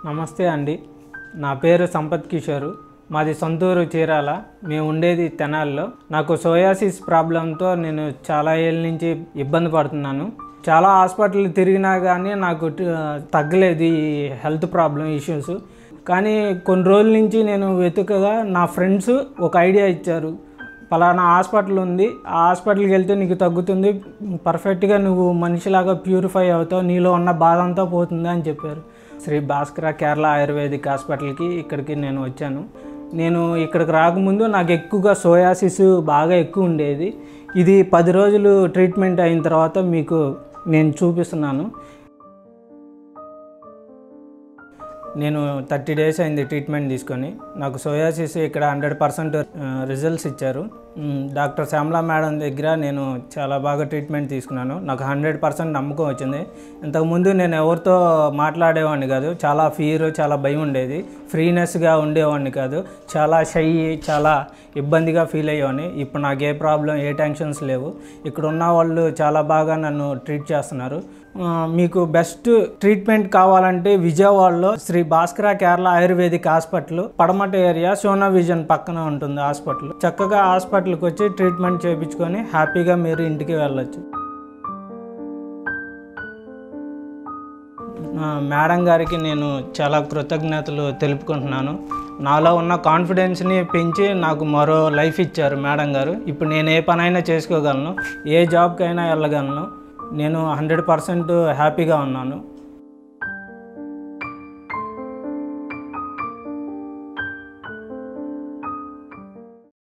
నమస్తే అండి నా పేరు సంపత్ కిషోరు మాది సొంతూరు చీరాల మేము ఉండేది తెనాల్లో నాకు సోయాసిస్ ప్రాబ్లంతో నేను చాలా ఏళ్ళ నుంచి ఇబ్బంది పడుతున్నాను చాలా హాస్పిటల్ తిరిగినా కానీ నాకు ట- తగ్గలేదు ఈ హెల్త్ ప్రాబ్లం ఇష్యూస్ కానీ కొన్ని రోజుల నుంచి నేను వెతుకగా నా ఫ్రెండ్స్ ఒక ఐడియా ఇచ్చారు పలానా హాస్పిటల్ ఉంది ఆ హాస్పిటల్కి వెళ్తే నీకు తగ్గుతుంది పర్ఫెక్ట్గా నువ్వు మనిషిలాగా ప్యూరిఫై అవుతావు నీలో ఉన్న బాధ అంతా పోతుంది అని చెప్పారు శ్రీ భాస్కర కేరళ ఆయుర్వేదిక్ హాస్పిటల్కి ఇక్కడికి నేను వచ్చాను నేను ఇక్కడికి రాకముందు నాకు ఎక్కువగా సోయాసిస్ బాగా ఎక్కువ ఉండేది ఇది పది రోజులు ట్రీట్మెంట్ అయిన తర్వాత మీకు నేను చూపిస్తున్నాను నేను థర్టీ డేస్ అయింది ట్రీట్మెంట్ తీసుకొని నాకు సోయాసిస్ ఇక్కడ హండ్రెడ్ పర్సెంట్ రిజల్ట్స్ ఇచ్చారు మ్, డాక్టర్ శ్యామలా మేడం దగ్గర నేను చాలా బాగా ట్రీట్మెంట్ తీసుకున్నాను నాకు హండ్రెడ్ పర్సెంట్ నమ్మకం వచ్చింది ఇంతకుముందు నేను ఎవరితో మాట్లాడేవాడిని కాదు చాలా ఫీర్ చాలా భయం ఉండేది ఫ్రీనెస్గా ఉండేవాడిని కాదు చాలా షై చాలా ఇబ్బందిగా ఫీల్ అయ్యేవాడిని ఇప్పుడు నాకు ఏ ప్రాబ్లం ఏ టెన్షన్స్ లేవు ఇక్కడ ఉన్న వాళ్ళు చాలా బాగా నన్ను ట్రీట్ చేస్తున్నారు ఆ, మీకు బెస్ట్ ట్రీట్మెంట్ కావాలంటే విజయవాడలో Sri Bhaskara Kerala Ayurvedic hospital Padamata area Sona vision పక్కన ఉంటుంది హాస్పిటల్ చక్కగా హాస్పిటల్కి వచ్చి ట్రీట్మెంట్ చేయించుకొని హ్యాపీగా మీరు ఇంటికి వెళ్ళొచ్చు ఆ, మేడం గారికి నేను చాలా కృతజ్ఞతలు తెలుపుకుంటున్నాను నాలో ఉన్న కాన్ఫిడెన్స్ని పెంచి నాకు మరో లైఫ్ ఇచ్చారు మేడం గారు ఇప్పుడు నేను ఏ పనైనా చేసుకోగలను ఏ జాబ్కైనా వెళ్ళగలను నేను హండ్రెడ్ పర్సెంట్ హ్యాపీగా ఉన్నాను